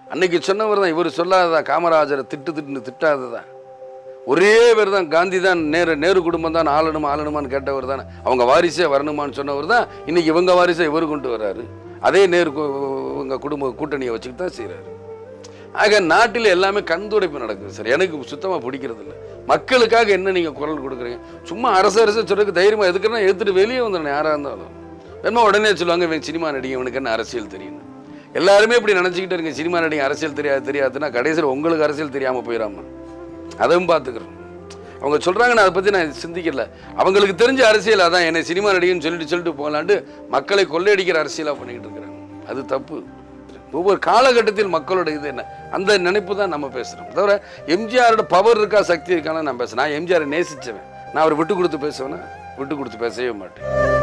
அன்னைக்கு சொன்னவர் தான் இவர் சொல்லாததா காமராஜரை திட்டு திட்டுன்னு திட்டாததா ஒரே பேர் தான் காந்தி தான் நேரு நேரு குடும்பம் தான் ஆளணுமா ஆளணுமான்னு கேட்டவர் தானே அவங்க வாரிசே வரணுமான்னு சொன்னவர் தான் இன்னைக்கு இவங்க வாரிசை இவர் கொண்டு வர்றாரு அதே நேரு கு- இவங்க குடும்ப கூட்டணியை வச்சுக்கிட்டு தான் செய்கிறாரு ஆக நாட்டில் எல்லாமே கண்துடைப்பு நடக்குது சார் எனக்கு சுத்தமாக பிடிக்கிறது இல்லை மக்களுக்காக என்ன நீங்கள் குரல் கொடுக்குறீங்க சும்மா அரசு அரசு சொல்றதுக்கு தைரியமாக எதுக்குன்னா எடுத்துட்டு வெளியே வந்துடணும் யாராக இருந்தாலும் வேணுமா உடனே சொல்லுவாங்க இவன் சினிமா நடிகை இவனுக்கு என்ன அரசியல் தெரியும் எல்லாருமே இப்படி நினச்சிக்கிட்டு இருங்க சினிமா நடிகை அரசியல் தெரியாது தெரியாதுன்னா கடைசியில் உங்களுக்கு அரசியல் தெரியாமல் போயிடாம அதுவும் பார்த்துக்கிறோம் அவங்க சொல்கிறாங்க நான் அதை பற்றி நான் சிந்திக்கல அவங்களுக்கு தெரிஞ்ச அரசியல் அதான் என்னை சினிமா நடிகைன்னு சொல்லிட்டு சொல்லிட்டு போகலான்ட்டு மக்களை கொள்ளையடிக்கிற அரசியலாக பண்ணிக்கிட்டு இருக்கிறாங்க அது தப்பு ஒவ்வொரு காலகட்டத்தில் மக்களோட இது என்ன அந்த நினைப்பு தான் நம்ம பேசுகிறோம் தவிர எம்ஜிஆரோட பவர் இருக்கா சக்தி இருக்கான்னு நான் பேசுகிறேன் நான் எம்ஜிஆரை நேசிச்சவன் நான் அவர் விட்டு கொடுத்து பேசுவேன்னா விட்டு கொடுத்து பேசவே மாட்டேன்